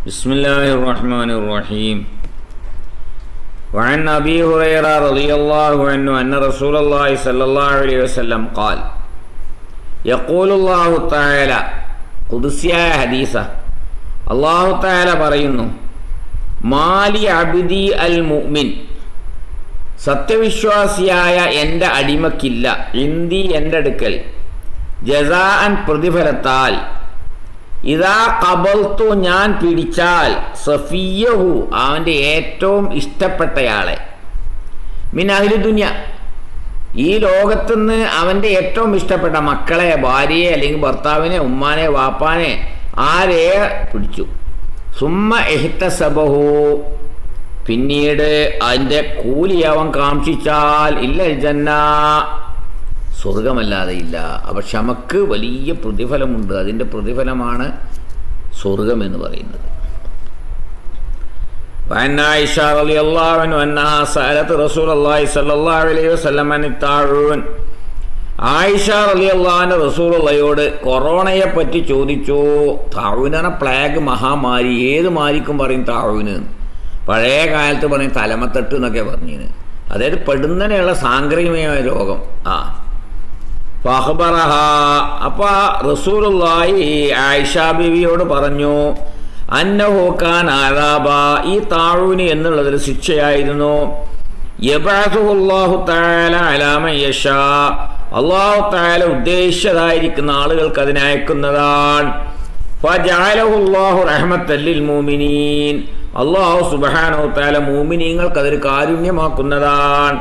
بسم الله الرحمن الرحيم وعن أبي هريرة رضي الله عنه أن رسول الله صلى الله عليه وسلم قال يقول الله تعالى قدسياയ ഹദീസ അള്ളാഹു താല പറയുന്നു മാലി അബിദി അൽ മുഅ്മിൻ സത്യവിശ്വാസിയായ എൻ്റെ അടിമക്കില്ല ഇന്തി എൻ്റെ അടുക്കൽ ജസാഅൻ പ്രതിഫലത്താൽ ഇതാ കബൽത്തു ഞാൻ പിടിച്ചാൽ സഫിയഹു അവൻ്റെ ഏറ്റവും ഇഷ്ടപ്പെട്ടയാളെ മിൻ അഹിലു ദുനിയ ഈ ലോകത്തുനിന്ന് അവൻ്റെ ഏറ്റവും ഇഷ്ടപ്പെട്ട മക്കളെ ഭാര്യയെ അല്ലെങ്കിൽ ഭർത്താവിനെ ഉമ്മാനെ വാപ്പാനെ ആരെ പിടിച്ചു സുമ്മ എഹിത്തസബഹു പിന്നീട് അതിൻ്റെ കൂലി അവൻ കാംക്ഷിച്ചാൽ ഇല്ല ജന്ന സ്വർഗമല്ലാതെ ഇല്ല അപ്പൊ ക്ഷമക്ക് വലിയ പ്രതിഫലമുണ്ട് അതിൻ്റെ പ്രതിഫലമാണ് സ്വർഗം എന്ന് പറയുന്നത് وعن عائشة رضي الله عنه أنها سألت رسول الله صلى الله عليه وسلم عن الطاعون ആയിഷ റലിയല്ലാന്റെ റസൂലുള്ളയോട് കൊറോണയെ പറ്റി ചോദിച്ചു താഴൂനാണ് പ്ലാഗ് മഹാമാരി ഏത് മാരിക്കും പറയും താഴൂന് പഴയ കാലത്ത് പറയും തലമത്തട്ട് എന്നൊക്കെ പറഞ്ഞിന് അതായത് പെടുന്നതിനുള്ള സാംക്രമികമായ രോഗം ആ ഫഹബറഹ അപ്പൊ റസൂലുള്ളാഹി ആയിഷ ബിവിയോട് പറഞ്ഞു അന്നഹോക്കാൻ ആരാബ ഈ താഴൂന് എന്നുള്ളതൊരു ശിക്ഷയായിരുന്നു യബാസുഹുല്ലാഹു തആല അലാമ യശാ അള്ളാഹു താല ഉദ്ദേശിച്ചതായിരിക്കുന്ന ആളുകൾക്ക് അതിനെ അയക്കുന്നതാണ് ഫജഅലഹുല്ലാഹു റഹ്മത്തല്ലിൽ മൂമിനീൻ അള്ളാഹു സുബ്ഹാനഹു തആല മൂമിനീങ്ങൾക്ക് അതൊരു കാരുണ്യമാക്കുന്നതാണ്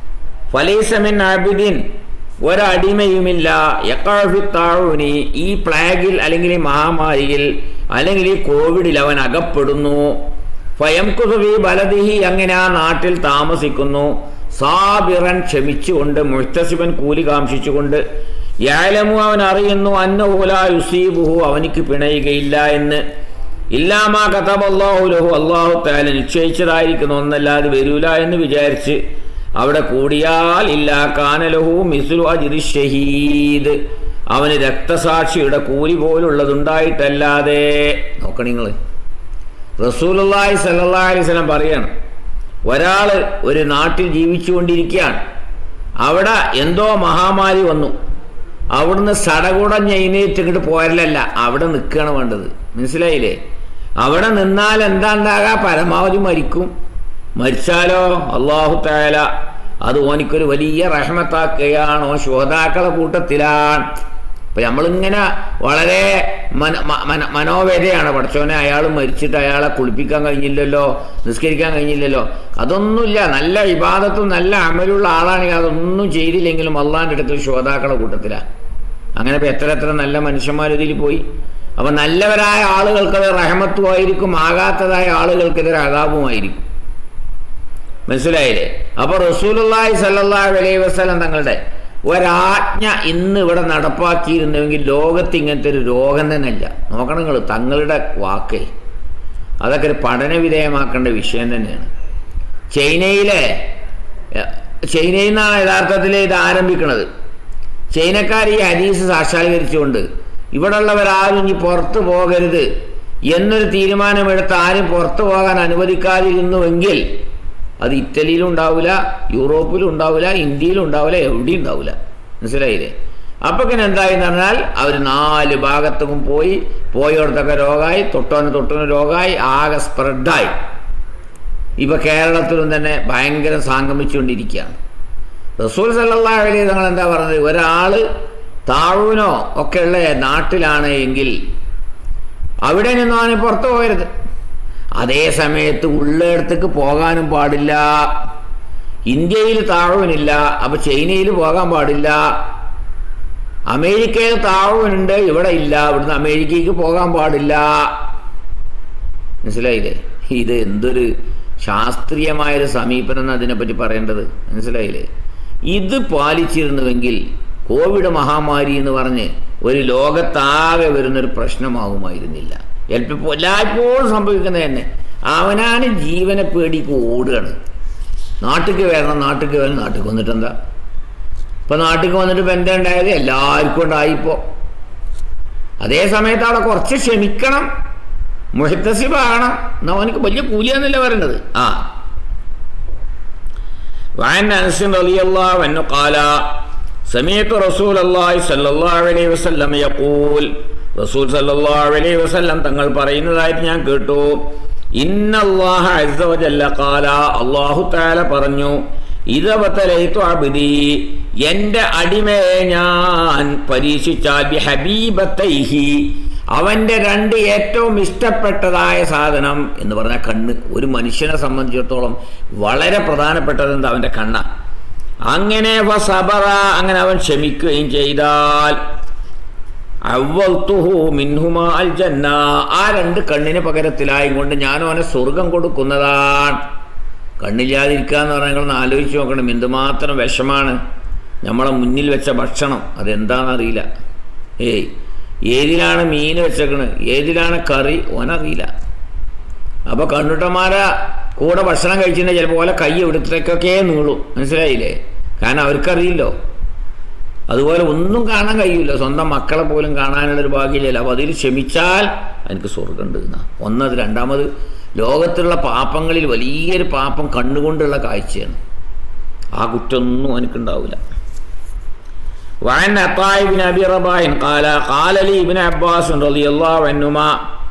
ഫലൈസമിൻ ആബിദിൻ ഒരടിമയുമില്ല യക്കാഫിത്താഴൂനി ഈ പ്ലാഗിൽ അല്ലെങ്കിൽ ഈ മഹാമാരിയിൽ അല്ലെങ്കിൽ ഈ കോവിഡിൽ അവൻ അകപ്പെടുന്നു സ്വയം കുസുവി ബലദിഹി അങ്ങനെ ആ നാട്ടിൽ താമസിക്കുന്നു സാബിറൻ ക്ഷമിച്ചുകൊണ്ട് മുഹ്തസിബൻ കൂലി കാംക്ഷിച്ചുകൊണ്ട് യാലമു അവൻ അറിയുന്നു അന്നഹുല യുസീബുഹു അവനിക്ക് പിണയുകയില്ല എന്ന് ഇല്ലാമാ കഥബല്ലാഹു ലഹു അള്ളാഹു താല നിശ്ചയിച്ചതായിരിക്കുന്ന ഒന്നല്ലാതെ വരൂല എന്ന് വിചാരിച്ച് അവിടെ കൂടിയാൽ ഇല്ല കാനലഹു മിസുലു അജിരി ഷഹീദ് അവന് രക്തസാക്ഷിയുടെ കൂലി പോലുള്ളതുണ്ടായിട്ടല്ലാതെ നോക്കണം നിങ്ങൾ റസൂലുള്ളാഹി സല്ലല്ലാഹി അലൈഹി വസല്ലം പറയാണ് ഒരാൾ ഒരു നാട്ടിൽ ജീവിച്ചുകൊണ്ടിരിക്കുകയാണ് അവിടെ എന്തോ മഹാമാരി വന്നു അവിടുന്ന് സടകുടഞ്ഞ് എഴുന്നേറ്റ് ഇങ്ങോട്ട് പോരലല്ല അവിടെ നിൽക്കുകയാണ് വേണ്ടത് മനസ്സിലായില്ലേ അവിടെ നിന്നാൽ എന്താ ഉണ്ടാകാ പരമാവധി മരിക്കും മരിച്ചാലോ അള്ളാഹു താല അത് ഓനിക്കൊരു വലിയ റഹ്മത്താക്കുകയാണോ ശ്രോതാക്കളെ കൂട്ടത്തിലാണ് ഇപ്പം നമ്മളിങ്ങനെ വളരെ മന മന മനോവേദയാണ് പഠിച്ചോനെ അയാൾ മരിച്ചിട്ട് അയാളെ കുളിപ്പിക്കാൻ കഴിഞ്ഞില്ലല്ലോ നിസ്കരിക്കാൻ കഴിഞ്ഞില്ലല്ലോ അതൊന്നുമില്ല നല്ല വിവാദത്തും നല്ല അമലുള്ള ആളാണെങ്കിൽ അതൊന്നും ചെയ്തില്ലെങ്കിലും അള്ളാൻ്റെ അടുത്ത് ശ്രോതാക്കളെ കൂട്ടത്തിലാണ് അങ്ങനെ ഇപ്പം എത്ര എത്ര നല്ല മനുഷ്യന്മാർ ഇതിൽ പോയി അപ്പം നല്ലവരായ ആളുകൾക്കത് റഹമത്തുമായിരിക്കും ആകാത്തതായ ആളുകൾക്കിതൊരു അതാപുമായിരിക്കും മനസ്സിലായില്ലേ അപ്പൊ റസൂലുള്ളാഹി സല്ലല്ലാഹു അലൈഹി വസല്ലം തങ്ങളുടെ ഒരാജ്ഞ ഇന്ന് ഇവിടെ നടപ്പാക്കിയിരുന്നുവെങ്കിൽ ലോകത്ത് ഇങ്ങനത്തെ ഒരു രോഗം തന്നെ ഇല്ല നോക്കണം നിങ്ങൾ തങ്ങളുടെ വാക്കേ അതൊക്കെ ഒരു പഠന വിധേയമാക്കേണ്ട വിഷയം തന്നെയാണ് ചൈനയിലെ ചൈനയിൽ നിന്നാണ് യഥാർത്ഥത്തിൽ ഇത് ആരംഭിക്കുന്നത് ചൈനക്കാർ ഈ ഹദീസ് സാക്ഷാത്കരിച്ചുകൊണ്ട് ഇവിടെയുള്ളവരാരും ഇനി പുറത്തു പോകരുത് എന്നൊരു തീരുമാനമെടുത്ത് ആരും പുറത്തു പോകാൻ അനുവദിക്കാതിരുന്നുവെങ്കിൽ അത് ഇറ്റലിയിലും ഉണ്ടാവില്ല യൂറോപ്പിലും ഉണ്ടാവില്ല ഇന്ത്യയിലും ഉണ്ടാവില്ല എവിടെയും ഉണ്ടാവില്ല മനസ്സിലായില്ലേ അപ്പൊ ഇങ്ങനെ എന്തായെന്ന് പറഞ്ഞാൽ അവർ നാല് ഭാഗത്തും പോയി പോയോടത്തൊക്കെ രോഗമായി തൊട്ടോന് തൊട്ടോന് രോഗമായി ആകെ സ്പ്രെഡായി ഇപ്പൊ കേരളത്തിലും തന്നെ ഭയങ്കര സംഗമിച്ചുകൊണ്ടിരിക്കുകയാണ് റസൂൽ സല്ലാ അലൈഹി തങ്ങൾ എന്താ പറഞ്ഞത് ഒരാള് താഴൂനോ ഒക്കെയുള്ള നാട്ടിലാണ് എങ്കിൽ അവിടെ നിന്നും അവന് പുറത്തു പോകരുത് അതേ സമയത്ത് ഉള്ളിടത്തേക്ക് പോകാനും പാടില്ല ഇന്ത്യയിൽ താഴവനില്ല അപ്പൊ ചൈനയിൽ പോകാൻ പാടില്ല അമേരിക്കയിൽ താഴവനുണ്ട് ഇവിടെ ഇല്ല ഇവിടുന്ന് അമേരിക്കയ്ക്ക് പോകാൻ പാടില്ല മനസ്സിലായില്ലേ ഇത് എന്തൊരു ശാസ്ത്രീയമായൊരു സമീപനം അതിനെപ്പറ്റി പറയേണ്ടത് മനസ്സിലായില്ലേ ഇത് പാലിച്ചിരുന്നുവെങ്കിൽ കോവിഡ് മഹാമാരി എന്ന് പറഞ്ഞ് ഒരു ലോകത്താകെ വരുന്നൊരു പ്രശ്നമാകുമായിരുന്നില്ല ചിലപ്പോൾ എല്ലായ്പ്പോഴും സംഭവിക്കുന്നത് തന്നെ അവനാണ് ജീവനെ പേടിക്ക് ഓടുകയാണ് നാട്ടിലേക്ക് വരണം നാട്ടിലേക്ക് വരണം നാട്ടിലേക്ക് വന്നിട്ട് എന്താ ഇപ്പം നാട്ടിലേക്ക് വന്നിട്ട് ഇപ്പം എന്താ ഉണ്ടായത് എല്ലാവർക്കും ഉണ്ടായിപ്പോൾ അതേ സമയത്ത് അവിടെ കുറച്ച് ക്ഷമിക്കണം മുഹത്തസിബാകണം എന്നാ അവനക്ക് വലിയ കൂലിയാന്നല്ലേ പറയണത് ആ وعن انس رضي الله عنه قال سمعت رسول الله صلى الله عليه وسلم يقول റസൂൽ സല്ലല്ലാഹു അലൈഹി വസല്ലം തങ്ങൾ പറയുന്നതായിട്ട് ഞാൻ കേട്ടു ഇന്നല്ലാഹ അസ്സ വജല്ല ഖാല അല്ലാഹു തആല പറഞ്ഞു ഇദബതലൈതു അബ്ദി എൻ്റെ അടിമയെ ഞാൻ പരീക്ഷിച്ചാൽ ബി ഹബീബത്തൈഹി അവൻ്റെ രണ്ട് ഏറ്റവും ഇഷ്ടപ്പെട്ടതായ സാധനം എന്ന് പറഞ്ഞാൽ കണ്ണ് ഒരു മനുഷ്യനെ സംബന്ധിച്ചിടത്തോളം വളരെ പ്രധാനപ്പെട്ടത് എന്താ അവൻ്റെ കണ്ണ അങ്ങനെ സബറ അങ്ങനെ അവൻ ക്ഷമിക്കുകയും ചെയ്താൽ അവൽത്തുഹു മിൻഹുമാ അൽ ജന്ന ആ രണ്ട് കണ്ണിന് പകരത്തിലായും കൊണ്ട് ഞാൻ അവനെ സ്വർഗം കൊടുക്കുന്നതാണ് കണ്ണില്ലാതിരിക്കുക എന്ന് പറഞ്ഞാൽ നിങ്ങളൊന്ന് ആലോചിച്ച് നോക്കണം എന്തുമാത്രം വിഷമാണ് നമ്മളെ മുന്നിൽ വെച്ച ഭക്ഷണം അതെന്താണെന്നറിയില്ല ഏയ് ഏതിലാണ് മീൻ വെച്ചേക്കണ് ഏതിലാണ് കറി ഓനറിയില്ല അപ്പോൾ കണ്ണുട്ടന്മാരെ കൂടെ ഭക്ഷണം കഴിച്ചിട്ടുണ്ടെങ്കിൽ ചിലപ്പോൾ ഓലെ കൈ ഇവിടത്തേക്കൊക്കെ നീളും മനസ്സിലായില്ലേ കാരണം അവർക്കറിയില്ലോ അതുപോലെ ഒന്നും കാണാൻ കഴിയില്ല സ്വന്തം മക്കളെ പോലും കാണാനുള്ളൊരു ഭാഗ്യമില്ലല്ലോ അപ്പോൾ അതിൽ ക്ഷമിച്ചാൽ എനിക്ക് സ്വർഗമുണ്ട് എന്നാ ഒന്നത് രണ്ടാമത് ലോകത്തുള്ള പാപങ്ങളിൽ വലിയൊരു പാപം കണ്ണുകൊണ്ടുള്ള കാഴ്ചയാണ് ആ കുറ്റമൊന്നും എനിക്കുണ്ടാവില്ല وعن عطاء بن ابي رباح قال قال لي ابن عباس رضي الله عنهما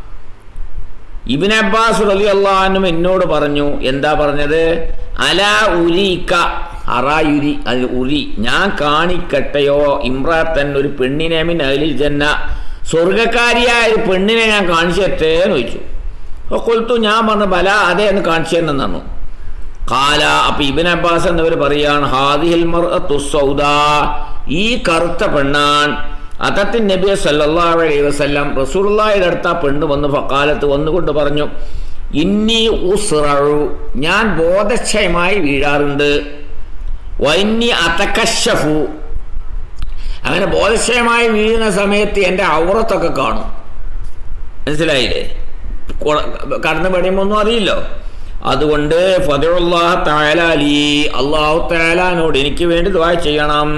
ഇബിൻ അബ്ബാസ് റലി അള്ളാഹുനും എന്നോട് പറഞ്ഞു എന്താ പറഞ്ഞത് അല ഉരീക്ക അറായുരി അത് ഉരി ഞാൻ കാണിക്കട്ടെയോ ഇമ്രാത്തൻ ഒരു പെണ്ണിനെ മിൻ അലിൽ ജന്ന സ്വർഗക്കാരിയായ ഒരു പെണ്ണിനെ ഞാൻ കാണിച്ചു തരട്ടെ എന്ന് ചോദിച്ചു അപ്പോൾ കൊൽത്തു ഞാൻ പറഞ്ഞു ബല അതെ എന്ന് കാണിച്ചു തന്നെ തന്നു കാല അപ്പൊ ഇബിൻ അബ്ബാസ് എന്നവർ പറയാണ് ഹാദിഹിൽ മർഅത്തു സൗദാ ഈ കറുത്ത പെണ്ണാൻ അതത്തിൻ നബി സല്ലല്ലാഹു അലൈഹി വസല്ലം റസൂലുള്ളാഹിയുടെ അടുത്ത പെണ്ണ് വന്ന് ഫക്കാലത്ത് വന്നുകൊണ്ട് പറഞ്ഞു ഇന്നി ഉസ്റു ഞാൻ ബോധക്ഷയമായി വീഴാറുണ്ട് വൈന്നി അതക്കശഫു അങ്ങനെ ബോധക്ഷയമായി വീഴുന്ന സമയത്ത് എൻ്റെ ഔറത്തൊക്കെ കാണും മനസ്സിലായില്ലേ കടന്നു പണിയുമ്പോൾ അറിയില്ലോ അതുകൊണ്ട് ഫതുല്ലാഹ താലാലി അള്ളാഹു താലാനോട് എനിക്ക് വേണ്ടി ദ്വാ ചെയ്യണം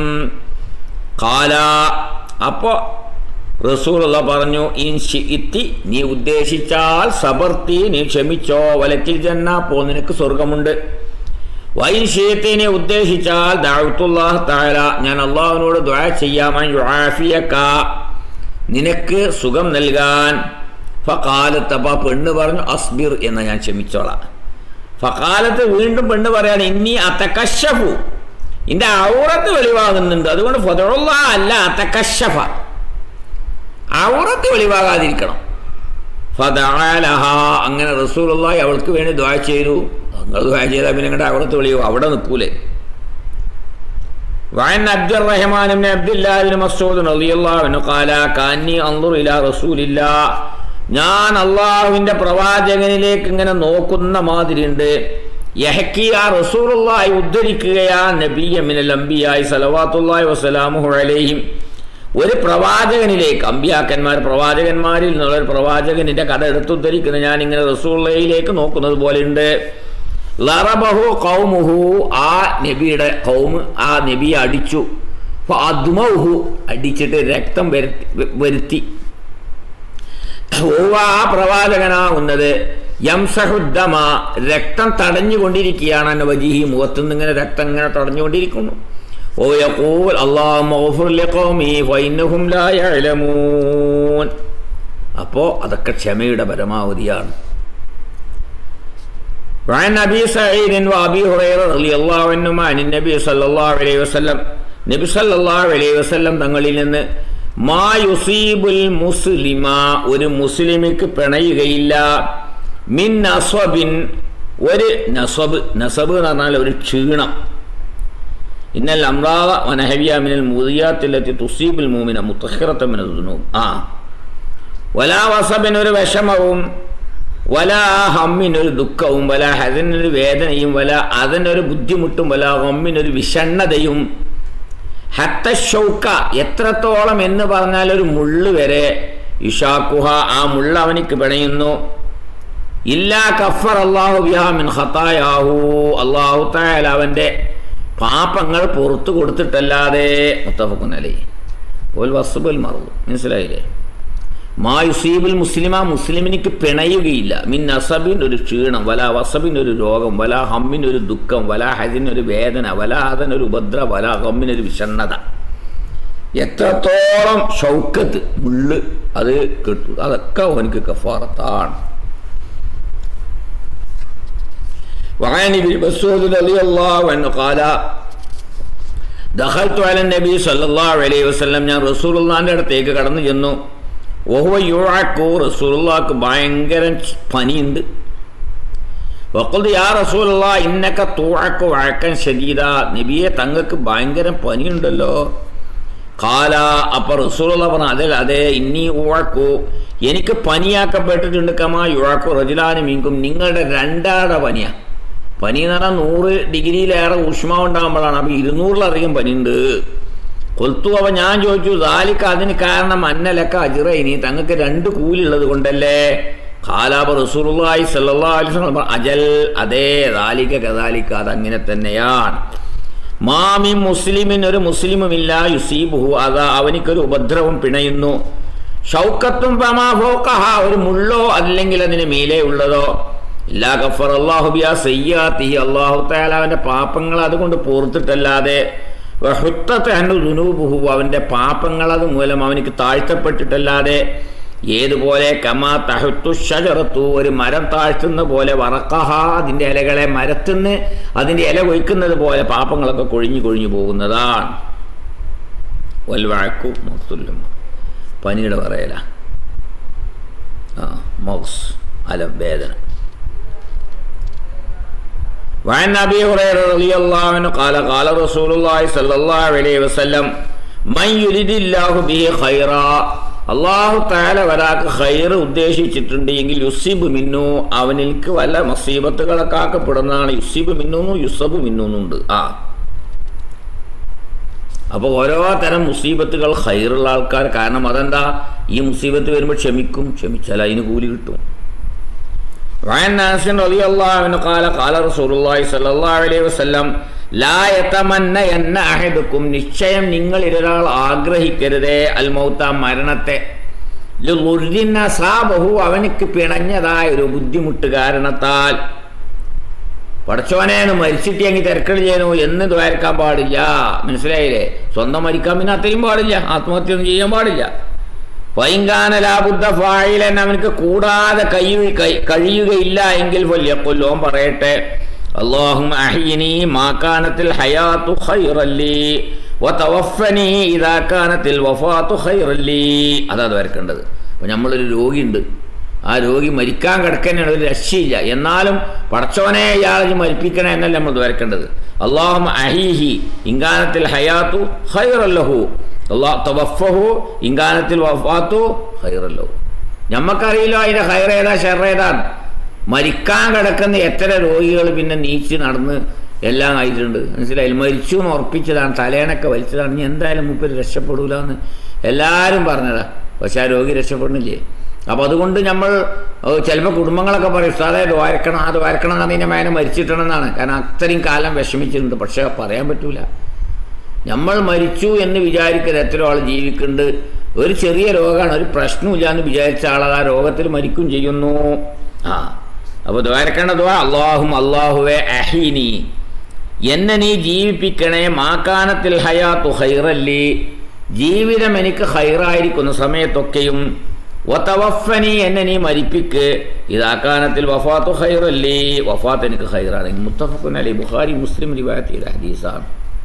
കാല അപ്പോൾ റസൂലുള്ള പറഞ്ഞു ഇൻഷി ഇത്തി നീ ഉദ്ദേശിച്ചാൽ സബർത്തി നീ ക്ഷമിച്ചോ വലക്കിൽ ജന്ന പോ നിനക്ക് സ്വർഗമുണ്ട് വൈൻഷീത്തെ നീ ഉദ്ദേശിച്ചാൽ ദാവത്തുല്ലാഹ് താല ഞാൻ അള്ളാഹുവിനോട് ദ്വാ ചെയ്യാമൻ യുആഫിയക്ക നിനക്ക് സുഖം നൽകാൻ ഫക്കാലത്ത് അപ്പോൾ പെണ്ണ് പറഞ്ഞു അസ്ബിർ എന്ന് ഞാൻ ക്ഷമിച്ചോളാം ഫക്കാലത്ത് വീണ്ടും പെണ്ണ് പറയാണ് ഇനി അത്തക്കശഫു ഇന്റെ ഔറത്ത് വെളിവാകുന്നുണ്ട് അതുകൊണ്ട് ഫതുള്ള അല്ല അത്തക്കശഫ ഔറത്ത് വെളിവാകാതിരിക്കണം ഫദാലഹ അങ്ങനെ റസൂലുള്ളാഹി അവൾക്ക് വേണ്ടി ദ്വാ ചെയ്തു നിങ്ങൾ ദ്വാ ചെയ്താൽ പിന്നെ നിങ്ങളുടെ ഔറത്ത് വെളിയോ അവിടെ നിൽക്കൂലേ وعن عبد الرحمن بن عبد الله بن مسعود رضي الله عنه قال كاني انظر الى رسول الله ഞാൻ അള്ളാഹുവിന്റെ പ്രവാചകനിലേക്ക് ഇങ്ങനെ നോക്കുന്ന മാതിരിയുണ്ട് യഹക്കിയ റസൂലുള്ളാഹി ഉദ്ധരിക്കുകയാ നബിയ മിനൽ അംബിയായി സലവാത്തുള്ളാഹി വസലാമുഹു അലൈഹിം ഒരു പ്രവാചകനിലേക്ക് അമ്പിയാക്കന്മാർ പ്രവാചകന്മാരിൽ നിന്നുള്ള ഒരു പ്രവാചകനിന്റെ കഥ എടുത്തുദ്ധരിക്കുന്ന ഞാൻ ഇങ്ങനെ റസൂള്ളയിലേക്ക് നോക്കുന്നത് പോലെയുണ്ട് ലറബഹു കൗമുഹു ആ നബിയുടെ കൗമ് ആ നബിയെ അടിച്ചു അദ്മഹു അടിച്ചിട്ട് രക്തം വരുത്തി വരുത്തി ഓവ ആ പ്രവാചകനാകുന്നത് യംസഹുദ്ദമ രക്തം തടഞ്ഞുകൊണ്ടിരിക്കുകയാണ് എന്നെ വജീഹി മുഖത്തുനിന്ന് ഇങ്ങനെ രക്തം ഇങ്ങനെ തടഞ്ഞുകൊണ്ടിരിക്കുന്നു ഓ യഖൂൽ അള്ളാഹും അപ്പോ അതൊക്കെ ക്ഷമയുടെ പരമാവധിയാണ് وعن أبي سعيد وأبي هريرة رضي الله عنهما عن النبي صلى الله عليه وسلم നബി സല്ലല്ലാഹു അലൈഹി വസല്ലം തങ്ങളിൽ നിന്ന് മാ യുസീബുൽ മുസ്ലിമ ഒരു മുസ്ലിമിക്ക് പിണയുകയില്ല മിൻ നസ്വബിൻ ഒരു നസബ് നസബ് എന്ന് പറഞ്ഞാൽ ഒരു ക്ഷീണം ഇന്നൽ അമ്രാദ വനഹവിയ മിനൽ മുദിയാത്തിലെത്തി തുസീബുൽ മൂമിന മുത്തഹിറത്തമിനു ആ വലാ വസബിൻ ഒരു വിഷമവും വല ഹമ്മിനൊരു ദുഃഖവും വല ഹസനൊരു വേദനയും വല അതിനൊരു ബുദ്ധിമുട്ടും വല ഹമ്മിനൊരു വിഷണ്ണതയും ഹത്ത ഷൗക്ക എത്രത്തോളം എന്ന് പറഞ്ഞാൽ ഒരു മുള്ള് വരെ ഇഷാക്കുഹ ആ മുള്ള അവനിക്ക് പിണയുന്നു ഇല്ലാ കഫർ അള്ളാഹു ബിഹാമിൻ ഹത്തായാഹു അള്ളാഹു തായാൽ അവൻ്റെ പാപങ്ങൾ പുറത്തു കൊടുത്തിട്ടല്ലാതെ മുത്തഫക്കുന്നലേ ഒരു വസുബൽ മറു മനസ്സിലായില്ലേ മാ യുസീബുൽ മുസ്ലിമ മുസ്ലിമിനിക്ക് പിണയുകയില്ല മിൻ നസബിൻ ഒരു ക്ഷീണം വല വസബിൻ ഒരു രോഗം വല ഹമ്മിൻ ഒരു ദുഃഖം വല ഹജിൻ ഒരു വേദന വല ഹദൻ ഒരു ഉപദ്ര വല ഹമ്മിൻ ഒരു വിഷണ്ണത എത്രത്തോളം ഷൗക്കത്ത് മുള്ള് അത് കിട്ടും അതൊക്കെ അവനക്ക് കഫാറത്താണ് وعن ابن مسعود رضي الله عنه قال ദഖൽത്തു അല നബി സല്ലല്ലാഹു അലൈഹി വസല്ലം ഞാൻ റസൂലുള്ളാഹിന്റെ അടുത്തേക്ക് കടന്നു ചെന്നു വഹുവ യുഅക്കു റസൂലുള്ളാഹിക്ക് ഭയങ്കര പനിയുണ്ട് വഖൽതു യാ റസൂലുള്ളാ ഇന്നക തുഅക്കു വഅക്കൻ ശദീദ നബിയെ തങ്ങൾക്ക് ഭയങ്കര പനിയുണ്ടല്ലോ കാല അപ്പൊ റസൂലുള്ള പറഞ്ഞു അതെ അതെ ഇന്നീ ഉഴക്കു എനിക്ക് പനിയാക്കപ്പെട്ടിട്ടുണ്ട് കമാ യുഴക്കു റജുലാനും മീങ്കും നിങ്ങളുടെ രണ്ടാടെ പനിയാ പനി എന്ന് പറഞ്ഞാൽ നൂറ് ഡിഗ്രിയിലേറെ ഊഷ്മാവ് ഉണ്ടാകുമ്പോഴാണ് അപ്പൊ ഇരുന്നൂറിലധികം പനിയുണ്ട് കൊൽത്തു അവ ഞാൻ ചോദിച്ചു ദാലിക്ക് അതിന് കാരണം അന്നലക്ക അജിറ ഇനി തങ്ങൾക്ക് രണ്ട് കൂലുള്ളത് കൊണ്ടല്ലേ കാലാപ റസൂറുള്ളാഹി സല്ലല്ലാഹു അലൈഹി വസല്ലം അജൽ അതേ ദാലിക കദാലിക അതങ്ങനെ തന്നെയാണ് മാമി മുസ്ലിമിൻ ഒരു മുസ്ലിമുമില്ല യുസീബുഹു അതാ അവനിക്കൊരു ഉപദ്രവം പിണയുന്നു ഷൗക്കത്തും പമാഫോക്കഹ ഒരു മുള്ളോ അല്ലെങ്കിൽ അതിന് മീലെ ഉള്ളതോ ഇല്ലാ ഗഫർ അള്ളാഹു ബിയാ സയ്യാത്തി അള്ളാഹു താല അവന്റെ പാപങ്ങൾ അതുകൊണ്ട് പോർത്തിട്ടല്ലാതെ ദുനൂബുഹു അവന്റെ പാപങ്ങൾ അത് മൂലം അവനിക്ക് താഴ്ത്തപ്പെട്ടിട്ടല്ലാതെ ഏതുപോലെ കമാ തഹത്തു ഷജറത്തു ഒരു മരം താഴ്ത്തുന്ന പോലെ വറക്കഹ അതിന്റെ ഇലകളെ മരത്തുനിന്ന് അതിന്റെ ഇല കൊയ്ക്കുന്നത് പോലെ പാപങ്ങളൊക്കെ കൊഴിഞ്ഞു കൊഴിഞ്ഞു പോകുന്നതാണ് വൽവാക്കു മൊത്തുല്ലും പനിയുടെ പറയല ആ മൗസ് അലം വേദന وعن ابي هريره رضي الله عنه قال قال رسول الله صلى الله عليه وسلم من يريد الله به خيرا അള്ളാഹു താല ഒരാൾക്ക് ഹൈർ ഉദ്ദേശിച്ചിട്ടുണ്ട് എങ്കിൽ യുസിബ് മിന്നു അവനിക്ക് വല്ല മസീബത്തുകളൊക്കെ ആക്കപ്പെടുന്നതാണ് യുസിബ് മിന്നു യുസബ് മിന്നുന്നുണ്ട് ആ അപ്പോൾ ഓരോ തരം മുസീബത്തുകൾ ഹൈറുള്ള ആൾക്കാർ കാരണം അതെന്താ ഈ മുസീബത്ത് വരുമ്പോൾ ക്ഷമിക്കും ക്ഷമിച്ചാൽ അതിന് കൂലി കിട്ടും وعن ناس رضي الله عنه قال قال رسول الله صلى الله عليه وسلم لا يتمنين أحدكم നിശ്ചയം നിങ്ങൾ ഒരാൾ ആഗ്രഹിക്കരുതേ അൽ മൗത്ത മരണത്തെ സാബഹു അവനിക്ക് പിണഞ്ഞതായ ഒരു ബുദ്ധിമുട്ട് കാരണത്താൽ പടച്ചോനേന്ന് മരിച്ചിട്ടെങ്കിൽ തിരക്കളില്ലേനു എന്ന് ദ്വാരക്കാൻ പാടില്ല മനസ്സിലായില്ലേ സ്വന്തം മരിക്കാൻ പിന്നെ അത്രയും പാടില്ല ആത്മഹത്യ ഒന്നും ചെയ്യാൻ പാടില്ല വൈങ്കാനലാബുദ്ധ ഫായിലൻ അവനക്ക് കൂടാതെ കൈ കഴിയുകയില്ല എങ്കിൽ കൊല്ലോൻ പറയട്ടെ അള്ളാഹും അഹിനി മാക്കാനത്തിൽ ഹയാത്തു ഖൈറല്ലി വതവഫനി ഇദാക്കാനത്തിൽ വഫാത്തു ഖൈറല്ലി അതാ വരക്കേണ്ടത് അപ്പോൾ നമ്മളൊരു രോഗിയുണ്ട് ആ രോഗി മരിക്കാൻ കിടക്കാനാണ് ഒരു രക്ഷയില്ല എന്നാലും പടച്ചോനെ ഇയാളെ മരിപ്പിക്കണേ എന്നല്ല നമ്മൾ വരക്കേണ്ടത് അള്ളാഹും അഹിഹി ഇങ്കാനത്തിൽ ഹയാത്തു ഖൈറല്ലഹു തവഫഹു ഇങ്കാനത്തിൽ വഫാത്തു ഹൈറല്ലോ ഞമ്മക്കറിയില്ലോ അതിന്റെ ഹൈർ ഏതാ ഷെർ ഏതാണ് മരിക്കാൻ കിടക്കുന്ന എത്ര രോഗികൾ പിന്നെ നീച്ച് നടന്ന് എല്ലാം ആയിട്ടുണ്ട് മനസ്സിലായി മരിച്ചു എന്ന് ഉറപ്പിച്ചതാണ് തലേണൊക്കെ വലിച്ചതാണ് ഇനി എന്തായാലും മുപ്പര് രക്ഷപ്പെടൂല എന്ന് എല്ലാവരും പറഞ്ഞതാ പക്ഷെ ആ രോഗി രക്ഷപ്പെടുന്നില്ലേ അപ്പോൾ അതുകൊണ്ട് നമ്മൾ ചിലപ്പോൾ കുടുംബങ്ങളൊക്കെ പറയും ഉസ്താദെ അത് വരക്കണം അത് വരക്കണം എന്ന് അതിൻ്റെ മേനെ മരിച്ചിട്ടണമെന്നാണ് കാരണം അത്രയും കാലം വിഷമിച്ചിട്ടുണ്ട് പക്ഷേ പറയാൻ പറ്റൂല നമ്മൾ മരിച്ചു എന്ന് വിചാരിക്കരുത് എത്ര ആൾ ജീവിക്കുന്നുണ്ട് ഒരു ചെറിയ രോഗമാണ് ഒരു പ്രശ്നമില്ല എന്ന് വിചാരിച്ച ആളത് ആ രോഗത്തിൽ മരിക്കും ചെയ്യുന്നു ആ അപ്പോൾ ദ്വാരക്കേണ്ടത് അള്ളാഹും അള്ളാഹുവെ അഹീനി എന്നെ നീ ജീവിപ്പിക്കണേ മാക്കാനത്തിൽ ഹയാത്തു ഹൈറല്ലി ജീവിതം എനിക്ക് ഹൈറായിരിക്കുന്ന സമയത്തൊക്കെയും വത്തവഫനി എന്നെ നീ മരിപ്പിക്ക് ഇതാക്കാനത്തിൽ വഫാത്തു ഹൈറല്ലി വഫാത്ത് എനിക്ക് ഹൈറാണ് മുത്തഫക്കുൻ അലി ബുഖാരി മുസ്ലിം റിവായത്ത് ചെയ്ത ഹദീസാണ്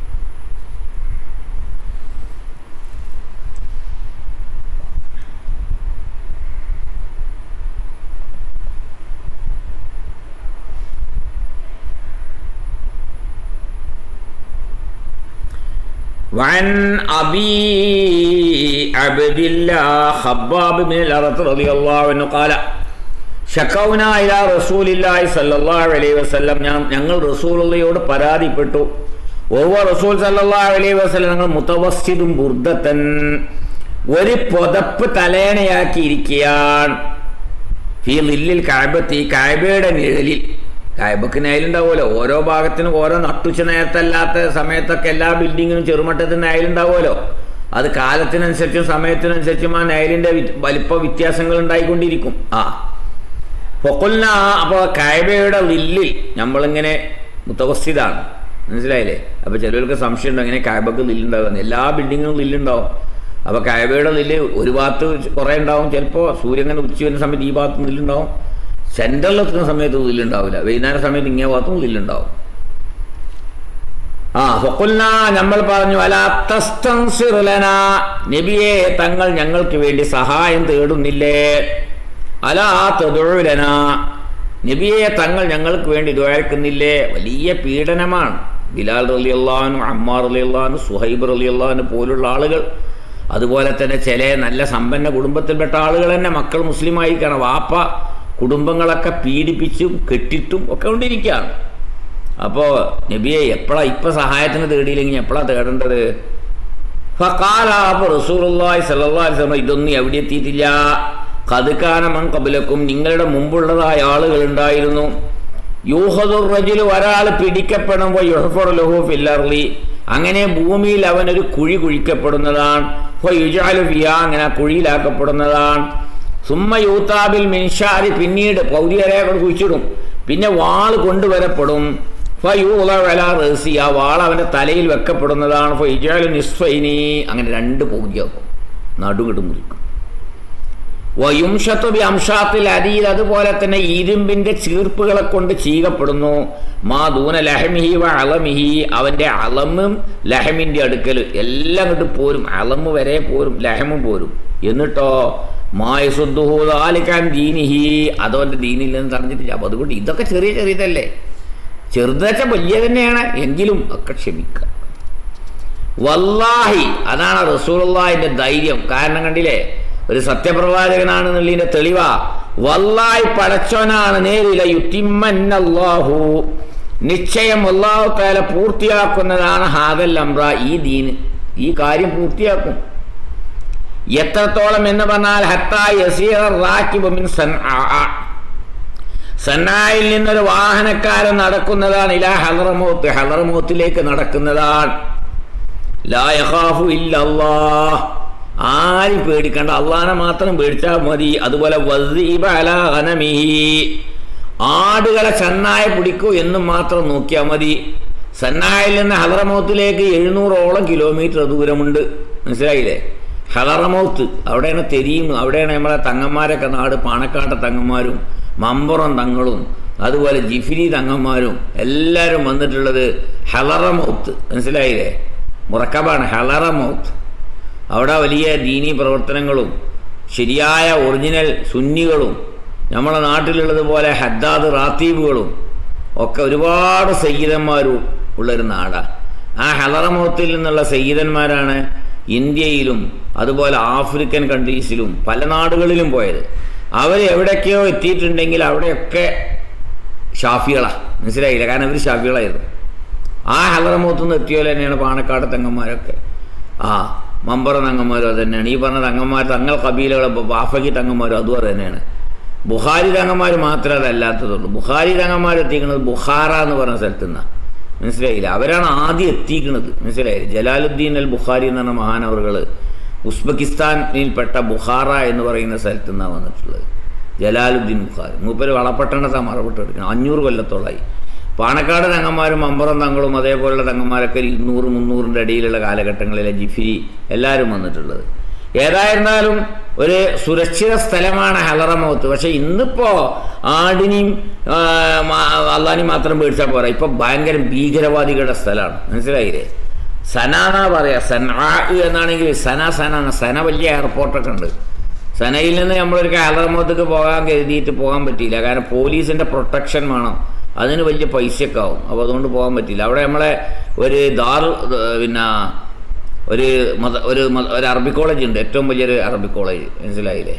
وعن أبي عبد الله خباب بن الأرط رضي الله عنه قال ഷക്കൗന ഇലാ റസൂലില്ലാഹി സല്ലല്ലാഹു അലൈഹി വസല്ലം ഞങ്ങൾ റസൂലുള്ളയോട് പരാതിപ്പെട്ടു ഓവ റസൂൽ സല്ലല്ലാഹു അലൈഹി വസല്ലം ഞങ്ങൾ മുത്തവസ്സിദും ബുർദത്തൻ ഒരു പുതപ്പ് തലേണയാക്കി ഇരിക്കുകയാണ് ഫീ ലില്ലിൽ കായബത്തി കായബയുടെ നിഴലിൽ കായബക്ക് നയലുണ്ടാവുമല്ലോ ഓരോ ഭാഗത്തിനും ഓരോ നട്ടുച്ച നേരത്തല്ലാത്ത സമയത്തൊക്കെ എല്ലാ ബിൽഡിങ്ങിനും ചെറുമട്ടത്തിന് നയലുണ്ടാവുമല്ലോ അത് കാലത്തിനനുസരിച്ചും സമയത്തിനനുസരിച്ചും ആ നയലിൻ്റെ വലിപ്പ വ്യത്യാസങ്ങൾ ഉണ്ടായിക്കൊണ്ടിരിക്കും ആ പൊക്കൊല്ല അപ്പോൾ കായബയുടെ ലില്ലിൽ നമ്മളിങ്ങനെ മുത്തവസ്ഥിതാണ് മനസ്സിലായില്ലേ അപ്പോൾ ചിലർക്ക് സംശയമുണ്ട് അങ്ങനെ കായബക്ക് ലില്ലുണ്ടാകുന്നത് എല്ലാ ബിൽഡിങ്ങിനും ലില്ലുണ്ടാവും അപ്പോൾ കായബയുടെ ലില്ല് ഒരു ഭാഗത്ത് കുറേ ഉണ്ടാവും ചിലപ്പോൾ സൂര്യൻ ഇങ്ങനെ ഉച്ച വരുന്ന സമയത്ത് ഈ ഭാഗത്ത് ലില്ലുണ്ടാവും സെൻറ്ററിൽ എത്തുന്ന സമയത്ത് ലില്ലുണ്ടാവില്ല വൈകുന്നേര സമയത്ത് ഇങ്ങേ ഭാഗത്തും ലില്ലുണ്ടാവും ആ ഫക്കുൽന നമ്മൾ പറഞ്ഞു അലാത്തസ്തൻസിറുലന നബിയെ തങ്ങൾ ഞങ്ങൾക്ക് വേണ്ടി സഹായം തേടുന്നില്ലേ അലാ തതുഴലന നബിയെ തങ്ങൾ ഞങ്ങൾക്ക് വേണ്ടി ദ്വാരക്കുന്നില്ലേ വലിയ പീഡനമാണ് ബിലാൽ റലി അള്ളഹാനും അമ്മാർ റലി അള്ളഹാനും സുഹൈബ് റലി അള്ളഹാനും പോലുള്ള ആളുകൾ അതുപോലെ തന്നെ ചില നല്ല സമ്പന്ന കുടുംബത്തിൽപ്പെട്ട ആളുകൾ തന്നെ മക്കൾ മുസ്ലിമായിരിക്കണം വാപ്പ കുടുംബങ്ങളൊക്കെ പീഡിപ്പിച്ചും കെട്ടിട്ടും ഒക്കെ കൊണ്ടിരിക്കുകയാണ് അപ്പോൾ നബിയെ എപ്പോഴാ ഇപ്പം സഹായത്തിന് തേടിയില്ലെങ്കിൽ എപ്പോഴാണ് തേടേണ്ടത് ഫക്കാല അപ്പോൾ റസൂലുള്ളാഹി സ്വല്ലല്ലാഹി അലൈഹി വസല്ലം ഇതൊന്നും എവിടെ എത്തിയിട്ടില്ല കതുക്കാനമൻ കബിലക്കും നിങ്ങളുടെ മുമ്പുള്ളതായ ആളുകൾ ഉണ്ടായിരുന്നു യൂഹദുർ റജുൽ ഒരാൾ പിടിക്കപ്പെടുമ്പോൾ യുഹഫർ ലഹു ഫില്ലർലി അങ്ങനെ ഭൂമിയിൽ അവൻ ഒരു കുഴി കുഴിക്കപ്പെടുന്നതാണ് അപ്പോൾ യുജാലു ഫിയ അങ്ങനെ കുഴിയിലാക്കപ്പെടുന്നതാണ് സുമ്മ യൂത്താബിൽ മിൻഷാരി പിന്നീട് പൗരിയരെ കുഴിച്ചിടും പിന്നെ വാൾ കൊണ്ടുവരപ്പെടും ഫയൂളവല റസി ആ വാൾ അവൻ്റെ തലയിൽ വെക്കപ്പെടുന്നതാണ് ഫൈജാലു നിസ്ഫൈനി അങ്ങനെ രണ്ട് പൗതിയാക്കും നടുകിട്ട് മുറിക്കും വയുംഷത്വ അംശാത്തിൽ അരിയിൽ അതുപോലെ തന്നെ ഇരുമ്പിന്റെ ചീർപ്പുകളെ കൊണ്ട് ചീകപ്പെടുന്നു മാ ദൂന ലഹമിഹി വ അളമിഹി അവന്റെ അളമും ലഹമിന്റെ അടുക്കൽ എല്ലാം ഇങ്ങോട്ട് പോരും അളമ് വരെ പോരും ലഹമും പോരും എന്നിട്ടോ മായസുദ്ദുഹൂദാലിക്കാൻ ദീനിഹി അതവന്റെ ദീനിൽ നിന്ന് തടഞ്ഞിട്ടില്ല അപ്പൊ അതുകൊണ്ട് ഇതൊക്കെ ചെറിയ ചെറിയതല്ലേ ചെറുതെച്ച വലിയ തന്നെയാണ് എങ്കിലും ഒക്കെ ക്ഷമിക്കുക വല്ലാഹി അതാണ് റസൂലുള്ളാഹിന്റെ ധൈര്യം കാരണം കണ്ടില്ലേ ഒരു സത്യപ്രവാചകനാണെന്നുള്ളതിന്റെ തെളിവാ വല്ലായി പടച്ചോനാണ് നേരില യുത്തിമ്മന്നല്ലാഹു നിശ്ചയം അള്ളാഹു താല പൂർത്തിയാക്കുന്നതാണ് ഹാദൽ അമ്ര ഈ ദീന് ഈ കാര്യം പൂർത്തിയാക്കും എത്രത്തോളം എന്ന് പറഞ്ഞാൽ ഹത്താ യസീർ റാക്കിബ് മിൻ സൻആ സന്നായിൽ നിന്നൊരു വാഹനക്കാരൻ നടക്കുന്നതാണ് ഇലാ ഹലറമോത്ത് ഹലറമോത്തിലേക്ക് നടക്കുന്നതാണ് ലാ യഖാഫു ഇല്ലല്ലാഹ് ആരും പേടിക്കണ്ട അള്ളാനെ മാത്രം പേടിച്ചാൽ മതി അതുപോലെ വസീബ അലാ ഗനമിഹി ആടുകളെ സന്നായ പിടിക്കൂ എന്നും മാത്രം നോക്കിയാൽ മതി സന്നായിൽ നിന്ന് ഹലറമൗത്തിലേക്ക് എഴുന്നൂറോളം കിലോമീറ്റർ ദൂരമുണ്ട് മനസ്സിലായില്ലേ ഹലറമൗത്ത് അവിടെയാണ് തെരിയും അവിടെയാണ് നമ്മളെ തങ്ങന്മാരൊക്കെ നാട് പാണക്കാട്ടെ തങ്ങന്മാരും മമ്പുറം തങ്ങളും അതുപോലെ ജിഫിരി തങ്ങന്മാരും എല്ലാവരും വന്നിട്ടുള്ളത് ഹലറമൗത്ത് മനസ്സിലായില്ലേ മുറക്കബാണ് ഹലറമൗത്ത് അവിടെ വലിയ ദീനീ പ്രവർത്തനങ്ങളും ശരിയായ ഒറിജിനൽ സുന്നികളും നമ്മളെ നാട്ടിലുള്ളതുപോലെ ഹദ്ദാദ് റാത്തീബുകളും ഒക്കെ ഒരുപാട് സയ്യിദന്മാരും ഉള്ളൊരു നാടാണ് ആ ഹലറമൗത്തിൽ നിന്നുള്ള സയ്യിദന്മാരാണ് ഇന്ത്യയിലും അതുപോലെ ആഫ്രിക്കൻ കൺട്രീസിലും പല നാടുകളിലും പോയത് അവർ എവിടേക്കോ എത്തിയിട്ടുണ്ടെങ്കിൽ അവിടെയൊക്കെ ഷാഫികളാണ് മനസ്സിലായില്ല കാരണം അവർ ഷാഫികളായിരുന്നു ആ ഹലറമൗത്ത് നിന്ന് എത്തിയോലെ തന്നെയാണ് പാണക്കാട് തങ്ങന്മാരൊക്കെ ആ മമ്പറ തങ്ങന്മാരും അത് തന്നെയാണ് ഈ പറഞ്ഞ തങ്ങന്മാർ തങ്ങൾ കബീലകൾ ബാഫക്കി തങ്ങന്മാരും അതും അത് തന്നെയാണ് ബുഹാരി തങ്ങന്മാർ മാത്രമേ അതല്ലാത്തതുള്ളൂ ബുഹാരി തങ്ങന്മാർ എത്തിക്കുന്നത് ബുഹാറ എന്ന് പറഞ്ഞ സ്ഥലത്തു നിന്നാണ് മനസ്സിലായില്ല അവരാണ് ആദ്യം എത്തിക്കുന്നത് മനസ്സിലായില്ല ജലാലുദ്ദീൻ അൽ ബുഖാരി എന്ന് പറഞ്ഞ മഹാനവറുകൾ ഉസ്ബെക്കിസ്ഥാനിൽപ്പെട്ട ബുഖാറ എന്ന് പറയുന്ന സ്ഥലത്തു നിന്നാണ് വന്നിട്ടുള്ളത് ജലാലുദ്ദീൻ ബുഖാരി മൂപ്പര് വളപട്ടണത്താണ് മറവിട്ട് എടുക്കണം അഞ്ഞൂറ് കൊല്ലത്തോളായി പാണക്കാട് തങ്ങന്മാരും മമ്പറം തങ്ങളും അതേപോലുള്ള തങ്ങന്മാരൊക്കെ ഇരുന്നൂറ് മുന്നൂറിൻ്റെ ഇടയിലുള്ള കാലഘട്ടങ്ങളിലെ ജിഫിരി എല്ലാവരും വന്നിട്ടുള്ളത് ഏതായിരുന്നാലും ഒരു സുരക്ഷിത സ്ഥലമാണ് ഹലറമൗത്ത് പക്ഷെ ഇന്നിപ്പോ ആടിനെയും അള്ളാനെയും മാത്രം പേടിച്ചാൽ പോരാ ഇപ്പൊ ഭയങ്കര ഭീകരവാദികളുടെ സ്ഥലമാണ് മനസ്സിലായില്ലേ സന എന്നാ പറയാ സന എന്നാണെങ്കിൽ സന സന സന വലിയ എയർപോർട്ടൊക്കെ ഉണ്ട് സനയിൽ നിന്ന് നമ്മളൊരു ഹലറമൗത്തേക്ക് പോകാൻ കരുതിയിട്ട് പോകാൻ പറ്റിയില്ല കാരണം പോലീസിന്റെ പ്രൊട്ടക്ഷൻ വേണം അതിന് വലിയ പൈസയൊക്കെ ആവും അപ്പോൾ അതുകൊണ്ട് പോകാൻ പറ്റില്ല അവിടെ നമ്മളെ ഒരു ദാർ പിന്നെ ഒരു മത ഒരു ഒരു അറബി കോളേജ് ഉണ്ട് ഏറ്റവും വലിയൊരു അറബി കോളേജ് മനസ്സിലായില്ലേ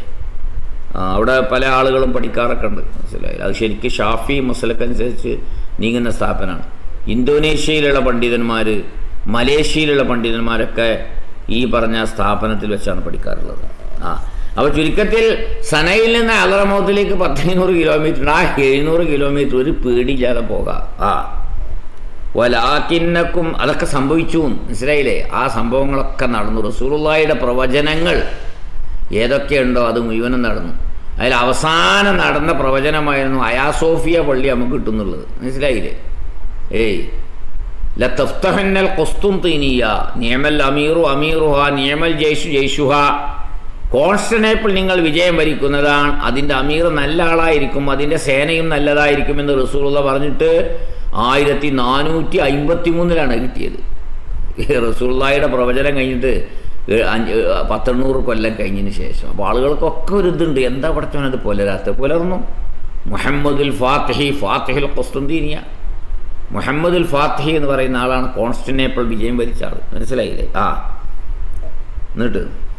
ആ അവിടെ പല ആളുകളും പഠിക്കാറൊക്കെ ഉണ്ട് മനസ്സിലായില്ല അത് ശരിക്കും ഷാഫി മസലക്കനുസരിച്ച് നീങ്ങുന്ന സ്ഥാപനമാണ് ഇന്തോനേഷ്യയിലുള്ള പണ്ഡിതന്മാർ മലേഷ്യയിലുള്ള പണ്ഡിതന്മാരൊക്കെ ഈ പറഞ്ഞ സ്ഥാപനത്തിൽ വെച്ചാണ് പഠിക്കാറുള്ളത് ആ അപ്പോൾ ചുരുക്കത്തിൽ സനയിൽ നിന്ന് അലറമൗത്തിലേക്ക് പത്തിനൂറ് കിലോമീറ്റർ ആ എഴുന്നൂറ് കിലോമീറ്റർ ഒരു പേടിയില്ലാതെ പോകാം ആ വലാക്കിന്നക്കും അതൊക്കെ സംഭവിച്ചു മനസ്സിലായില്ലേ ആ സംഭവങ്ങളൊക്കെ നടന്നു റസൂലുള്ളാഹിയുടെ പ്രവചനങ്ങൾ ഏതൊക്കെയുണ്ടോ അത് മുഴുവനും നടന്നു അതിൽ അവസാനം നടന്ന പ്രവചനമായിരുന്നു അയാസോഫിയ പള്ളി നമുക്ക് കിട്ടുന്നുള്ളത് മനസ്സിലായില്ലേ ഏയ് ലത്തഫ്തഹന്നൽ കൊസ്തുംതീനിയ നിയമൽ അമീറു അമീറുഹ നിയമൽ ജയ്ഷു ജയ്ഷുഹ കോൺസ്റ്റനേപ്പിൾ നിങ്ങൾ വിജയം വരിക്കുന്നതാണ് അതിൻ്റെ അമീർ നല്ല ആളായിരിക്കും അതിൻ്റെ സേനയും നല്ലതായിരിക്കും എന്ന് റസൂലുള്ള പറഞ്ഞിട്ട് ആയിരത്തി നാനൂറ്റി അമ്പത്തി മൂന്നിലാണ് കിട്ടിയത് റസൂള്ളായുടെ പ്രവചനം കഴിഞ്ഞിട്ട് ഏ- അഞ്ച് പത്തെണ്ണൂറ് കൊല്ലം കഴിഞ്ഞതിന് ശേഷം അപ്പോൾ ആളുകൾക്കൊക്കെ ഒരു ഇതുണ്ട് എന്താ പഠിച്ചവനത് പുലരാത്ത പുലർന്നു മുഹമ്മദുൽ ഫാത്തിഹി ഫാത്തിഹിൽ കൊസ്തുന്തീനിയ മുഹമ്മദുൽ ഫാത്തിഹി എന്ന് പറയുന്ന ആളാണ് കോൺസ്റ്റനേപ്പിൾ വിജയം വരിച്ച ആൾ മനസ്സിലായില്ലേ ആ എന്നിട്ട്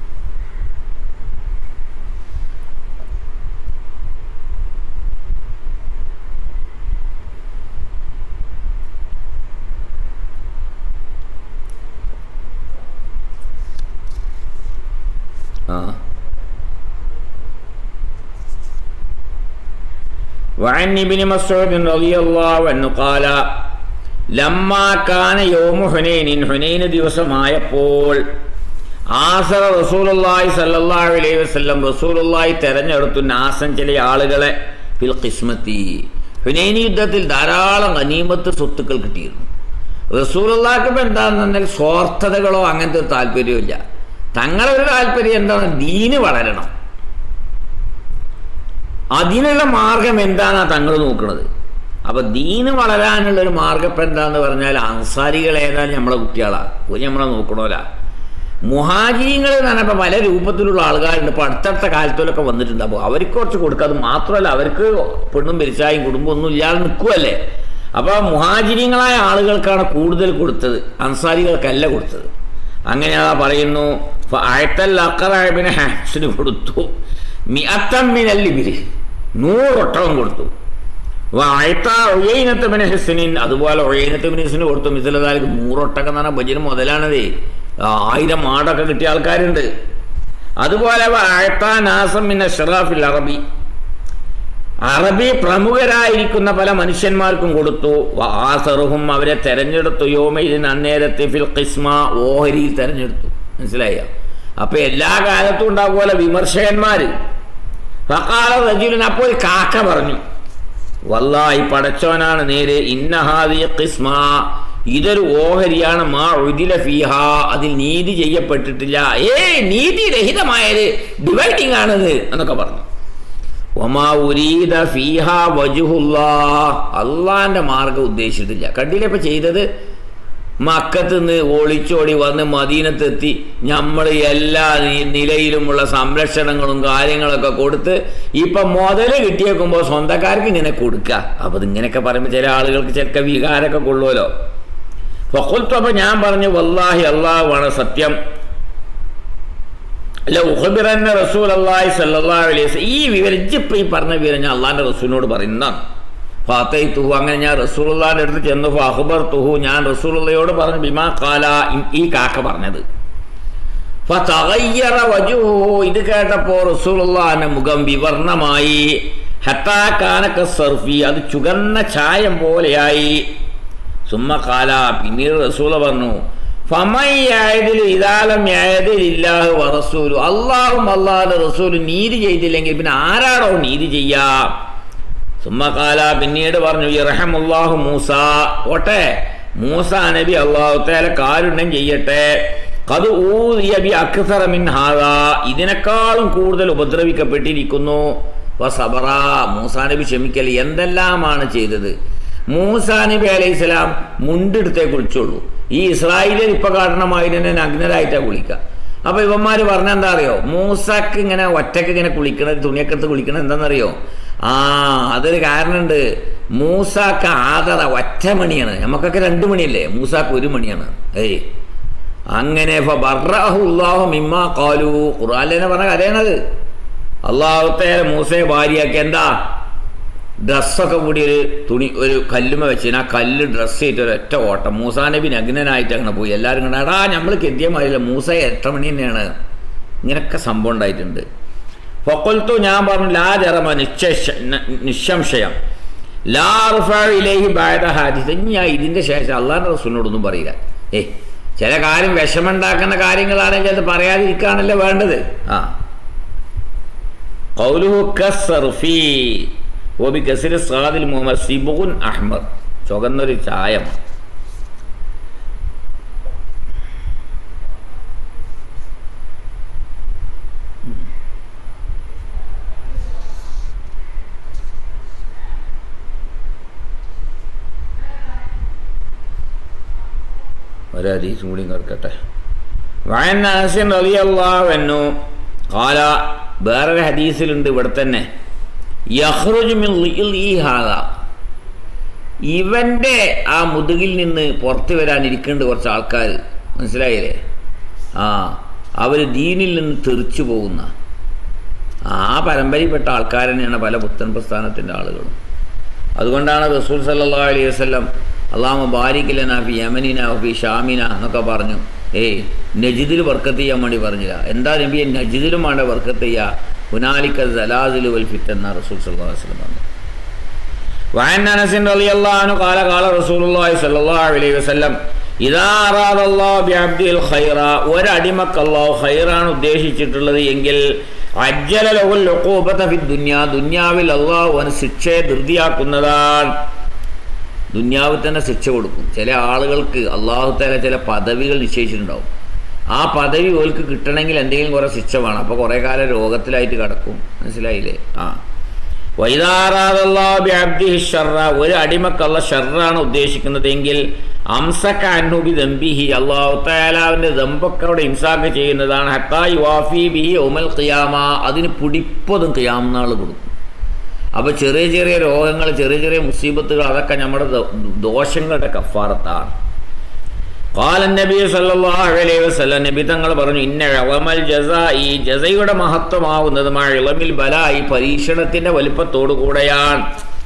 ആ وعن ابن مسعود رضي الله عنه قال لما كان يوم حنين حنين ദിവസമായപ്പോൾ ആസറ റസൂലുള്ളാഹി സല്ലല്ലാഹു അലൈഹി വസല്ലം റസൂലുള്ളാഹി തെരഞ്ഞെടുത്തു നാസൻ ചില ആളുകളെ ഫിൽ ഖിസ്മത്തി ഹുനൈൻ യുദ്ധത്തിൽ ധാരാളം ഗനീമത്ത് സ്വത്തുക്കൾ കിട്ടിയിരുന്നു റസൂലുള്ളാഹിക്ക് ഇപ്പം എന്താണെന്ന് പറഞ്ഞാൽ സ്വാർത്ഥതകളോ അങ്ങനത്തെ ഒരു താല്പര്യമില്ല തങ്ങളൊരു താല്പര്യം എന്താണ് ദീന് വളരണം അതിനുള്ള മാർഗം എന്താണ് തങ്ങൾ നോക്കുന്നത് അപ്പൊ ദീന് വളരാനുള്ള ഒരു മാർഗം ഇപ്പം എന്താന്ന് പറഞ്ഞാൽ അൻസാരികൾ ഏതായാലും നമ്മളെ കുട്ടികളാണ് ഒരു നമ്മളെ നോക്കണോല മുഹാജിങ്ങൾ എന്ന് പറഞ്ഞപ്പോൾ പല രൂപത്തിലുള്ള ആൾക്കാരുണ്ട് ഇപ്പോൾ അടുത്തടുത്ത കാലത്തിലൊക്കെ വന്നിട്ടുണ്ട് അപ്പോൾ അവർക്ക് കുറച്ച് കൊടുക്കുക അത് മാത്രമല്ല അവർക്ക് പെണ്ണും പെരിച്ചായും കുടുംബം ഒന്നും ഇല്ലാതെ നിൽക്കുമല്ലേ അപ്പോൾ മുഹാജിരിങ്ങളായ ആളുകൾക്കാണ് കൂടുതൽ കൊടുത്തത് അൻസാരികൾക്കല്ല കൊടുത്തത് അങ്ങനെ അതാ പറയുന്നു ആയത്തൽ അക്കറാബിന് ഹാസിന് കൊടുത്തു മിഅത്തമ്മിനല്ലിബിരി നൂറൊട്ടകം കൊടുത്തു വായത്ത ഒഴയിനത്തമിന് ഹെസിനിൻ അതുപോലെ ഒഴയിനത്തമിന് ഹെസിന് കൊടുത്തു മിസലതാലിക്ക് നൂറൊട്ടകം എന്ന് പറഞ്ഞാൽ ബജിന് മുതലാണതേ ആയിരം ആടൊക്കെ കിട്ടിയ ആൾക്കാരുണ്ട് അതുപോലെ വായത്ത നാസം മിന്ന ഷറാഫിൽ അറബി അറബി പ്രമുഖരായിരിക്കുന്ന പല മനുഷ്യന്മാർക്കും കൊടുത്തു ആസറുഹും അവരെ തെരഞ്ഞെടുത്തു യോമയിൻ അന്നേരത്തെ ഫിൽ ഖിസ്മ ഓഹരിയിൽ തെരഞ്ഞെടുത്തു മനസ്സിലായ അപ്പൊ എല്ലാ കാലത്തും ഉണ്ടാകുമല്ലോ വിമർശകന്മാര് ഫക്കാല റജുലിന് അപ്പോൾ കാക്ക പറഞ്ഞു വല്ലായി പടച്ചോനാണ് നേരെ ഇന്നഹാദിയ ഖിസ്മ ഇതൊരു ഓഹരിയാണ് മാ ഉദില ഫീഹ അതിൽ നീതി ചെയ്യപ്പെട്ടിട്ടില്ല ഏ നീതി രഹിതമായത് ഡിവൈഡിങ് ആണത് എന്നൊക്കെ പറഞ്ഞു ഒമാ ഉരീദ ഫീഹ വജുഹുല്ലാ അള്ളാന്റെ മാർഗം ഉദ്ദേശിച്ചിട്ടില്ല കണ്ടില്ലേ ഇപ്പൊ ചെയ്തത് മക്കത്ത് നിന്ന് ഒളിച്ചോടി വന്ന് മദീനത്തെത്തി നമ്മൾ എല്ലാ നി- നിലയിലുമുള്ള സംരക്ഷണങ്ങളും കാര്യങ്ങളൊക്കെ കൊടുത്ത് ഇപ്പൊ മുതല് കിട്ടിയേക്കുമ്പോൾ സ്വന്തക്കാർക്ക് ഇങ്ങനെ കൊടുക്കുക അപ്പൊ ഇതിങ്ങനെയൊക്കെ പറയുമ്പോൾ ചില ആളുകൾക്ക് ചില വികാരമൊക്കെ കൊള്ളുമല്ലോ ഫക്കുൽത്തു അപ്പൊ ഞാൻ പറഞ്ഞു വല്ലാഹി അള്ളാഹുവാണ് സത്യം അല്ല ഉഹബിറന്ന റസൂൽ അള്ളാഹി സല്ലല്ലാഹു അലൈഹി വസല്ലം ഈ വിവരം ഇജ്ജിപ്പോ ഈ പറഞ്ഞ വിവരം ഞാൻ അള്ളാഹിന്റെ റസൂലിനോട് പറയുന്നതാണ് ഫാത്തൈ തുഹു അങ്ങനെ ഞാൻ റസൂലുള്ളാഹിന്റെ അടുത്ത് ചെന്നു അഖബർ തുഹു ഞാൻ റസൂലുള്ളയോട് പറഞ്ഞു ബിമാ കാല ഈ- ഈ കാക്ക പറഞ്ഞത് ഫതഗയ്യറ വജുഹു ഇത് കേട്ടപ്പോൾ റസൂലുള്ളാഹിന്റെ മുഖം വിവർണമായി ഹത്താ കാനക സർഫി അത് ചുകന്ന ചായം പോലെയായി സുമ്മ കാല പിന്നീട് റസൂല പറഞ്ഞു ഫമയ്യായതിൽ ഇതാലം യായതിലില്ലാഹു വറസൂലു അള്ളാഹും അള്ളാഹുടെ റസൂലും നീതി ചെയ്തില്ലെങ്കിൽ പിന്നെ ആരാടോ നീതി ചെയ്യാ സുമ്മക്കാല പിന്നീട് പറഞ്ഞു ഇറഹമുല്ലാഹു മൂസ ഓട്ടെ മൂസ നബി അള്ളാഹു തേല കാരുണ്യം ചെയ്യട്ടെ കത് ഊതിയബി അക്സറമിൻ ഹാദ ഇതിനേക്കാളും കൂടുതൽ ഉപദ്രവിക്കപ്പെട്ടിരിക്കുന്നു വസബറ മൂസാ നബി ക്ഷമിക്കൽ എന്തെല്ലാമാണ് ചെയ്തത് മൂസാ നബി അലൈഹി സ്വലാം മുണ്ടെടുത്തേ കുളിച്ചുള്ളൂ ഈ ഇസ്രായേലിൽ ഇപ്പൊ കാരണമായി തന്നെ നഗ്നരായിട്ടാ കുളിക്കുക അപ്പൊ ഇവന്മാര് പറഞ്ഞ എന്താ അറിയോ മൂസാക്ക് ഇങ്ങനെ ഒറ്റക്ക് ഇങ്ങനെ കുളിക്കണ തുണിയൊക്കെ എടുത്ത് കുളിക്കണ എന്താണെന്നറിയോ ആ അതൊരു കാരണമുണ്ട് മൂസാക്ക് ആദറ ഒറ്റ മണിയാണ് നമുക്കൊക്കെ രണ്ട് മണിയല്ലേ മൂസാക്ക് ഒരു മണിയാണ് ഏയ് അങ്ങനെ ബർറാഹുല്ലാഹു മിമ്മ കാലു ഖുറാനിലെ പറഞ്ഞ കഥയാണത് അള്ളാഹുത്തെ മൂസയെ ഭാര്യയാക്കി എന്താ ഡ്രസ്സൊക്കെ കൂടി ഒരു തുണി ഒരു കല്ലുമ വെച്ച് ആ കല്ല് ഡ്രസ്സ് ചെയ്തിട്ട് ഒരു ഒറ്റ ഓട്ടം മൂസാ നബി നഗ്നനായിട്ട് അങ്ങനെ പോയി എല്ലാവരും കണ്ട എടാ നമ്മൾ കെത്തിയമാരില്ല മൂസ എത്ര മണി തന്നെയാണ് ഇങ്ങനൊക്കെ സംഭവം ഉണ്ടായിട്ടുണ്ട് പൊക്കൊൽത്തു ഞാൻ പറഞ്ഞു ലാ ജറമ നിശ്ചയ നിസ്സംശയം ലാറുഫിലേഹി ബായത ഹാദിസ് ഞാൻ ഇതിൻ്റെ ശേഷം അള്ളാഹിൻ്റെ റസൂലിനോടൊന്നും പറയില്ല ഏ ചില കാര്യം വിഷമുണ്ടാക്കുന്ന കാര്യങ്ങളാണെങ്കിൽ അത് പറയാതിരിക്കുകയാണല്ലോ വേണ്ടത് ആ قوله كالصرفي وبكسر الصاد المهمل സിബുൻ അഹ്മദ് ചുവന്നൊരു ചായം ഒരു ഹദീസും കൂടി കേൾക്കട്ടെ വയൻ അനസിൻ റളിയല്ലാഹു അൻഹു ഖാല വേറൊരു ഹദീസിലുണ്ട് ഇവിടെ തന്നെ യഹ്റുജ് മിൻ ളിഇ ഹാദ ഇവൻ്റെ ആ മുതുകിൽ നിന്ന് പുറത്തു വരാനിരിക്കേണ്ട കുറച്ച് ആൾക്കാർ മനസ്സിലായില്ലേ ആ അവർ ദീനിൽ നിന്ന് തെറിച്ചു പോകുന്ന ആ പരമ്പരയിൽപ്പെട്ട ആൾക്കാർ തന്നെയാണ് പല പുത്തൻ പ്രസ്ഥാനത്തിൻ്റെ ആളുകളും അതുകൊണ്ടാണ് റസൂൽ സല്ലാ അലൈഹി വസ്ലം അള്ളാഹു ബാരിക്കിലന ഫി യമനിന ഫി ഷാമിന എന്നൊക്കെ പറഞ്ഞു ഏയ് നജിദിൽ വർക്കത്ത് ചെയ്യാൻ വേണ്ടി പറഞ്ഞില്ല എന്താ നബിയെ നജിദിലും വേണ്ട വർക്കത്ത് ചെയ്യുക ഹുനാലിക്ക സലാദിൽ വൽ ഫിറ്റ് എന്ന റസൂൽ സല്ലാ വസ്ലം പറഞ്ഞു وعن انس رضي الله عنه قال قال رسول الله صلى الله عليه وسلم ഇതാ അറാദ അല്ലാഹു ബിഅബ്ദിൽ ഖൈറ ഒരടിമക്ക് അല്ലാഹു ഖൈറാണ് ഉദ്ദേശിച്ചിട്ടുള്ളത് എങ്കിൽ അജ്ജല ലഹുൽ ഉഖൂബത ഫി ദുനിയ ദുനിയാവിൽ അല്ലാഹു അവന് ശിക്ഷയെ ധൃതിയാക്കുന്നതാണ് ദുനിയാവിൽ തന്നെ ശിക്ഷ കൊടുക്കും ചില ആളുകൾക്ക് അള്ളാഹു തല ചില പദവികൾ നിശ്ചയിച്ചിട്ടുണ്ടാവും ആ പദവി ഓൽക്ക് കിട്ടണമെങ്കിൽ എന്തെങ്കിലും കുറേ ശിക്ഷ വേണം അപ്പോൾ കുറേ കാലം രോഗത്തിലായിട്ട് കിടക്കും മനസ്സിലായില്ലേ ആ വൈദാറാദല്ലാബിഅബ്ദിഹിഷറ ഒരു അടിമക്കല്ല ഷർറാണ് ഉദ്ദേശിക്കുന്നതെങ്കിൽ അംസക്ക അന്നുബി ദംബിഹി അള്ളാഹു താലാവിൻ്റെ ദമ്പൊക്കെ അവിടെ ഇംസാക്ക് ചെയ്യുന്നതാണ് ഹത്തായി വാഫി ബിഹി ഒമൽ ഖിയാമ അതിന് പിടിപ്പതും ഖിയാം നാൾ കൊടുക്കും അപ്പോൾ ചെറിയ ചെറിയ രോഗങ്ങൾ ചെറിയ ചെറിയ മുസീബത്തുകൾ അതൊക്കെ നമ്മുടെ ദോഷങ്ങളുടെ കഫാറത്താണ് കാലൻ നബി സല്ലല്ലാഹു അലൈഹി വസല്ലം നബി തങ്ങൾ പറഞ്ഞു ഇന്ന ഇളമൽ ജസ ഈ ജസയുടെ മഹത്വമാവുന്നത് മഴ ഇളമിൽ ബല ഈ പരീക്ഷണത്തിന്റെ വലിപ്പത്തോടു കൂടെയാണ്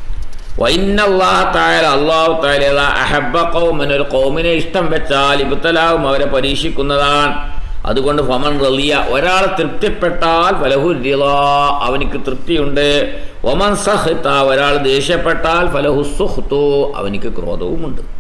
അള്ളാഹു താല അഹബ കൗമൻ ഒരു കൗമിനെ ഇഷ്ടം വെച്ചാൽ ഇബത്തലാവും അവരെ പരീക്ഷിക്കുന്നതാണ് അതുകൊണ്ട് ഫമൻ റലിയ ഒരാൾ തൃപ്തിപ്പെട്ടാൽ ഫലഹുരിള അവനിക്ക് തൃപ്തിയുണ്ട് ഒമൻ സഹ്ത ഒരാൾ ദേഷ്യപ്പെട്ടാൽ ഫലഹു സുഹ്തു അവനിക്ക് ക്രോധവുമുണ്ട്